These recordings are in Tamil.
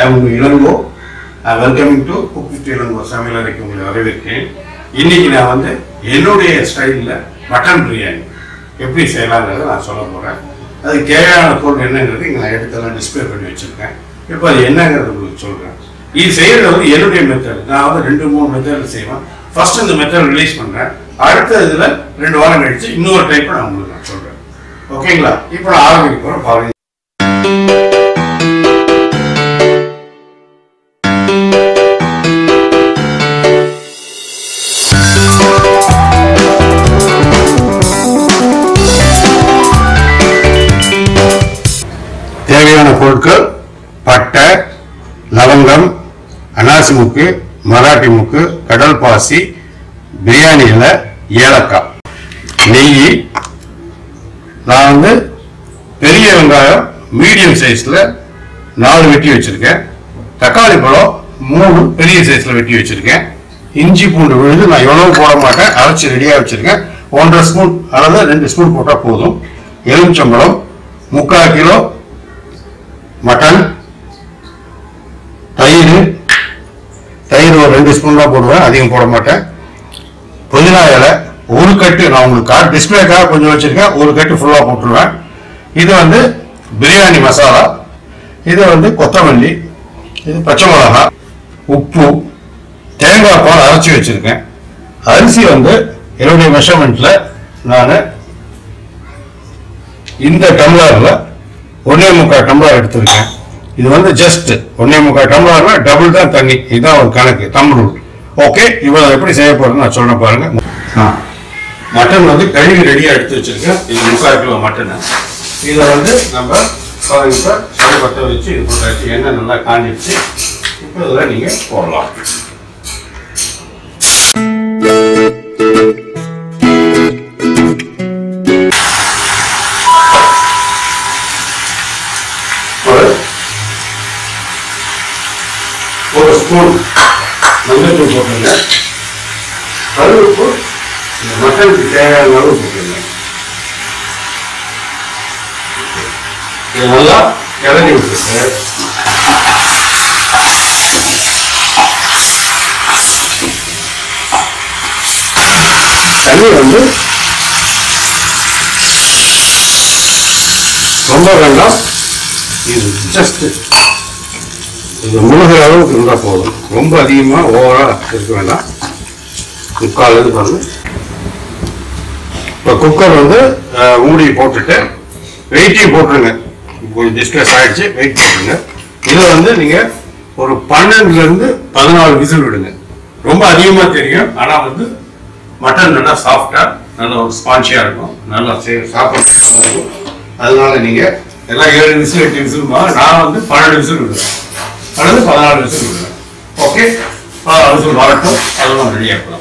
உங்க Ilango welcoming to cook with Ilango சமையலறைக்கு உங்களை வரவேற்கிறேன் இன்னைக்கு நான் வந்து என்னுடைய ஸ்டைலில் மட்டன் பிரியாணி எப்படி செய்யலாங்கிறத நான் சொல்ல போகிறேன் அதுக்கு தேவையான பொருள் என்னங்கிறது இங்கே நான் எடுத்தெல்லாம் டிஸ்பிளே பண்ணி வச்சுருக்கேன் இப்போ அது என்னங்கிறது உங்களுக்கு சொல்கிறேன் இது செய்யறது வந்து என்னுடைய மெத்தட் நான் வந்து ரெண்டு மூணு மெத்தடில் செய்வேன் ஃபர்ஸ்ட் இந்த மெத்தட் ரிலீஸ் பண்ணுறேன் அடுத்த இதில் ரெண்டு வாரம் கழிச்சு இன்னொரு டைப்பை நான் உங்களுக்கு நான் சொல்கிறேன் ஓகேங்களா இப்போ நான் ஆரம்பிக்க போகிறேன் பாருங்க தேவையான பொருட்கள் பட்டை லவங்கம் அனாசி முக்கு மராட்டி முக்கு கடல் பாசி பிரியாணி இலை ஏலக்காய் நெய் நான் வந்து பெரிய வெங்காயம் மீடியம் சைஸில் நாலு வெட்டி வச்சிருக்கேன் தக்காளி பழம் மூணு பெரிய சைஸில் வெட்டி வச்சிருக்கேன் இஞ்சி பூண்டு விழுது நான் எவ்வளவு போட மாட்டேன் அரைச்சி ரெடியாக வச்சிருக்கேன் ஒன்றரை ஸ்பூன் அல்லது ரெண்டு ஸ்பூன் போட்டால் போதும் எலுமிச்சம்பழம் முக்கால் கிலோ மட்டன் தயிர் தயிர் ஒரு ரெண்டு ஸ்பூன் தான் போடுவேன் அதிகம் போட மாட்டேன் புதினா இலை ஒரு கட்டு நான் உங்களுக்கு கார்டு டிஸ்பிளேக்காக கொஞ்சம் வச்சிருக்கேன் ஒரு கட்டு ஃபுல்லாக போட்டுருவேன் இது வந்து பிரியாணி மசாலா இது வந்து கொத்தமல்லி இது பச்சை மிளகா உப்பு தேங்காய் பால் அரைச்சி வச்சிருக்கேன் அரிசி வந்து என்னுடைய மெஷர்மெண்ட்ல நான் இந்த டம்ளர்ல ஒன்னே முக்கால் டம்ளர் எடுத்திருக்கேன் இது வந்து ஜஸ்ட் ஒன்னே முக்கால் டம்ளர்னா டபுள் தான் தண்ணி இதுதான் ஒரு கணக்கு தமிழ் ஓகே இவ்வளவு எப்படி செய்ய போறேன்னு நான் சொல்றேன் பாருங்க மட்டன் வந்து கழுவி ரெடியா எடுத்து வச்சிருக்கேன் இது முக்கால் கிலோ மட்டன் இதை வந்து நம்ம பாருங்க இப்ப ஸ்டவ் பற்ற வச்சு இது போட்டாச்சு எண்ணெய் நல்லா காஞ்சிடுச்சு இப்போ இதில் நீங்க போடலாம் ஒரு ஒரு ஸ்பூன் மஞ்சள் போட்டுருங்க கருவேப்பு இந்த மட்டனுக்கு தேவையான அளவு போட்டுருங்க இது நல்லா கிளறி விட்டுட்டு தண்ணி வந்து ரொம்ப வேண்டாம் இது ஜஸ்ட் இது முழுகிற அளவுக்கு இருந்தால் போதும் ரொம்ப அதிகமாக ஓவராக இருக்க வேண்டாம் முக்கால் இது பாருங்க இப்போ குக்கர் வந்து அஹ், மூடி போட்டுட்டு வெயிட்டையும் போட்டுருங்க கொஞ்சம் டிஸ்கஸ் ஆயிடுச்சு வெயிட் போட்டுருங்க இதை வந்து நீங்கள் ஒரு பன்னெண்டுலேருந்து பதினாலு விசில் விடுங்க ரொம்ப அதிகமாக தெரியும் ஆனால் வந்து மட்டன் நல்லா சாஃப்டாக நல்ல ஒரு ஸ்பான்ச்சியாக இருக்கும் நல்லா சே- சாப்பிட நல்லா இருக்கும் அதனால நீங்கள் எல்லாம் ஏழு விசில் எட்டு விசில் நான் வந்து பன்னெண்டு விசில் விடுவேன் அல்லது பதினாலு விசில் விடுவேன் ஓகே பதினாலு விசில் வரட்டும் அதெல்லாம் ரெடியாக இருக்கலாம்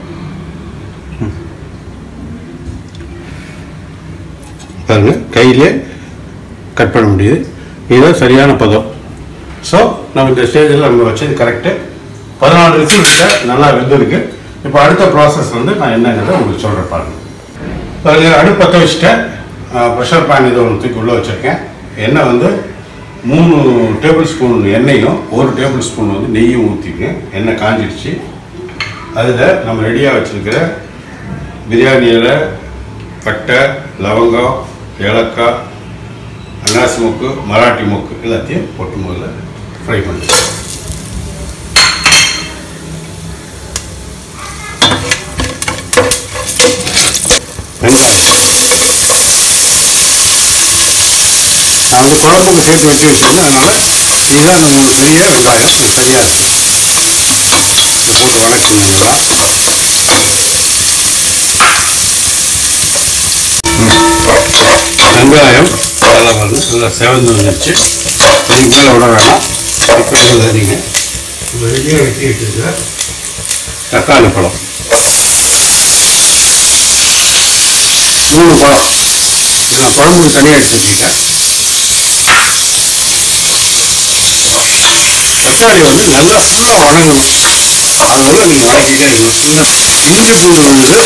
பாருங்க கையிலே கட் பண்ண முடியுது இதுதான் சரியான பதம் ஸோ நம்ம இந்த ஸ்டேஜில் நம்ம வச்சது கரெக்டு பதினாலு விசில் கிட்ட நல்லா வெந்திருக்கு இப்போ அடுத்த ப்ராசஸ் வந்து நான் என்னங்கிறத உங்களுக்கு சொல்கிறேன் பாருங்க பாருங்க அடுப்பு பற்ற வச்சுட்டேன் ப்ரெஷர் பேன் இதை ஒன்று தூக்கி உள்ளே வச்சுருக்கேன் எண்ணெய் வந்து மூணு டேபிள் ஸ்பூன் எண்ணெயும் ஒரு டேபிள் ஸ்பூன் வந்து நெய்யும் ஊற்றிங்க எண்ணெய் காஞ்சிடுச்சு அதில் நம்ம ரெடியாக வச்சுருக்கிற பிரியாணி இலை பட்டை லவங்கம் ஏலக்காய் அன்னாசி மொக்கு மராட்டி மொக்கு எல்லாத்தையும் போட்டு முதல்ல ஃப்ரை பண்ணிக்கலாம் வெங்காயம் நான் வந்து குழம்புக்கு சேர்த்து வச்சு வச்சிருக்கேன் அதனால இதுதான் நம்ம பெரிய வெங்காயம் இது சரியா இருக்கு இது போட்டு வணக்கணுங்களா வெங்காயம் நல்லா வந்து நல்லா செவந்து வந்துருச்சு இதுக்கு மேலே விட வேணாம் இப்போ இதில் நீங்கள் நம்ம ரெடியாக வெட்டி வச்சிருக்கிற தக்காளி பழம் மூணு பழம் இது நான் குழம்புக்கு தனியாக எடுத்து வச்சுக்கிட்டேன் தக்காளி வந்து நல்லா ஃபுல்லாக வணங்கணும் அதனால நீங்கள் வணக்கிட்டே இருக்கணும் இல்லை இஞ்சி பூண்டு விழுது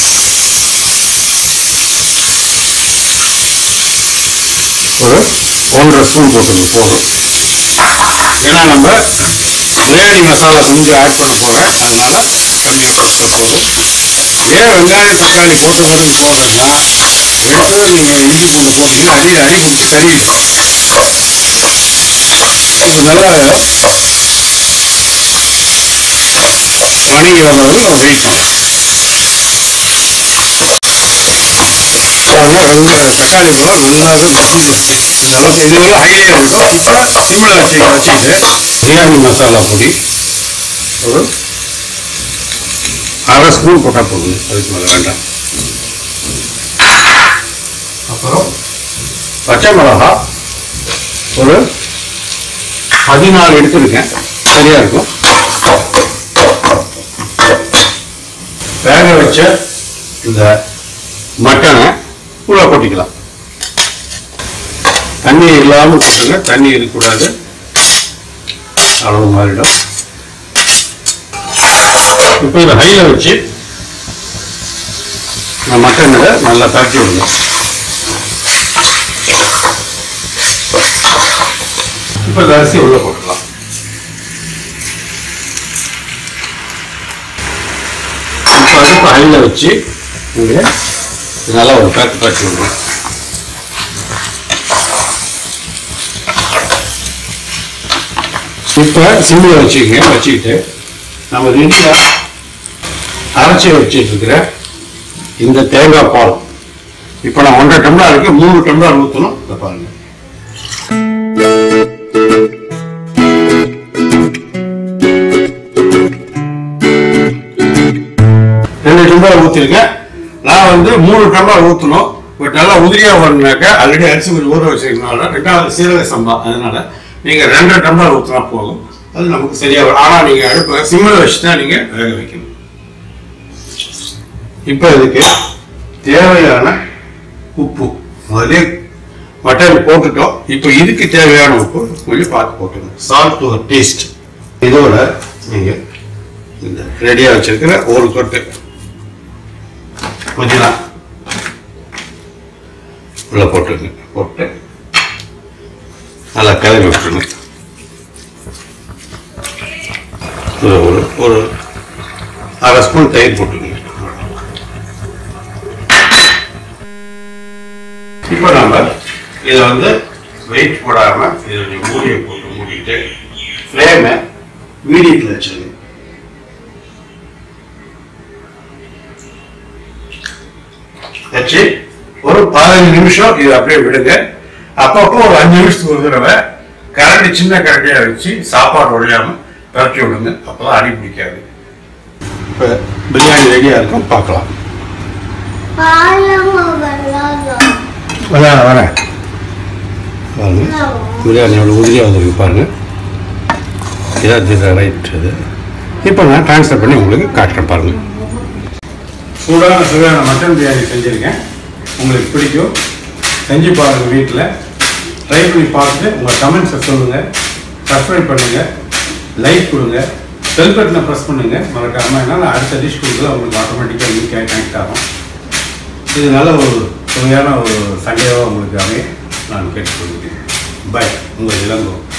ஒரு ஒன்றரை ஸ்பூன் போட்டுங்க போதும் ஏன்னா நம்ம பிரியாணி மசாலா கொஞ்சம் ஆட் பண்ண போகிறேன் அதனால கம்மியாக போட்டு போதும் ஏன் வெங்காயம் தக்காளி போட்ட பிறகு போடுறேன்னா எடுத்ததை நீங்கள் இஞ்சி பூண்டு போட்டீங்கன்னா அடி அடி பிடிச்சி கறிடும் அதனால வணங்கி வந்தவரை நம்ம வெயிட் பண்ணலாம் பாருங்க வெங்காயம் தக்காளி பழம் நல்லாவே வதங்கி வந்துருச்சு இந்த அளவுக்கு இது வந்து ஹைலே இருக்கும் இப்போ சிம்மில் வச்சு வச்சுக்கிட்டு பிரியாணி மசாலா பொடி ஒரு அரை ஸ்பூன் போட்டால் போதுங்க அதுக்கு மேலே வேண்டாம் அப்புறம் பச்சை மிளகா ஒரு பதினாலு எடுத்துருக்கேன் சரியா இருக்கும் வேக வச்ச இந்த மட்டனை உள்ள கொட்டிக்கலாம் தண்ணி இல்லாமல் கொட்டுங்க தண்ணி இருக்கக்கூடாது அளவு மாறிடும் இப்போ இதை ஹையில் வச்சு இந்த மட்டனில் நல்லா தட்டி விடுங்க இப்போ இந்த அரிசி உள்ள போட்டுக்கலாம் இப்போ அடுப்பு ஹையில் வச்சு இங்கே நல்லா ஒரு பேக்கு தட்டி விடுங்க இப்போ சிம்மில் வச்சுக்கங்க வச்சுக்கிட்டு நம்ம ரெடியாக அரைச்சி வச்சுட்டு இருக்கிற இந்த தேங்காய் பால் இப்போ நான் ஒன்றரை டம்ளர் இருக்கு மூணு டம்ளர் ஊற்றணும் இதை பாருங்க ரெண்டு டம்ளர் ஊற்றிருக்கேன் நான் வந்து மூணு டம்ளர் ஊற்றணும் பட் நல்லா உதிரியாக வரணுனாக்கா ஆல்ரெடி அரிசி கொஞ்சம் ஊற வச்சிருக்கனால ரெண்டாவது சீரக சம்பா அதனால நீங்கள் ரெண்டு டம்ளர் ஊற்றினா போதும் அது நமக்கு சரியாக வரும் ஆனால் நீங்கள் அடுப்பு சிம்மில் வச்சு தான் நீங்கள் வேக வைக்கணும் இப்போ இதுக்கு தேவையான உப்பு முதலே மட்டன் போட்டுட்டோம் இப்போ இதுக்கு தேவையான உப்பு கொஞ்சம் பார்த்து போட்டுங்க சால்ட் ஒரு டேஸ்ட் இதோட நீங்கள் இந்த ரெடியாக வச்சிருக்கிற ஒரு கொட்டு புதினா உள்ள போட்டுருங்க போட்டு நல்லா கிளறி விட்டுருங்க ஒரு ஒரு ஒரு அரை ஸ்பூன் தயிர் போட்டுருங்க இப்போ நம்ம இதை வந்து வெயிட் போடாம இதனுடைய மூடியை போட்டு மூடிட்டு ஃப்ளேமை மீடியத்தில் வச்சிருங்க வச்சு ஒரு பதினஞ்சு நிமிஷம் இதை அப்படியே விடுங்க அப்பப்போ ஒரு அஞ்சு நிமிஷத்துக்கு ஒரு தடவை கரண்டி சின்ன கரண்டியா வச்சு சாப்பாடு ஒழியாம பரட்டி விடுங்க அப்பதான் அடி பிடிக்காது இப்போ பிரியாணி ரெடியா இருக்கும் பார்க்கலாம் பாலமா வெள்ளாதம் வரேன் வரேன் பாருங்க பிரியாணி எவ்வளோ உதிரியாக வந்திருக்கு பாருங்க இதான் இது ரைட் இது இப்போ நான் ட்ரான்ஸ்ஃபர் பண்ணி உங்களுக்கு காட்டுறேன் பாருங்க சூடான சுவையான மட்டன் பிரியாணி செஞ்சுருக்கேன் உங்களுக்கு பிடிக்கும் செஞ்சு பாருங்க வீட்டில் ட்ரை பண்ணி பார்த்துட்டு உங்கள் கமெண்ட்ஸை சொல்லுங்கள் சப்ஸ்கிரைப் பண்ணுங்கள் லைக் கொடுங்க பெல் பட்டனை ப்ரெஸ் பண்ணுங்கள் மறக்காமல் ஏன்னா நான் அடுத்த டிஷ் கொடுக்கல உங்களுக்கு ஆட்டோமேட்டிக்காக லிங்க் கனெக்ட் ஆகும் இது நல்ல ஒரு சுவையான ஒரு சண்டையாக உங்களுக்கு அமைய நான் கேட்டுக்கொள்கிறேன் பாய் உங்கள் இளங்கோ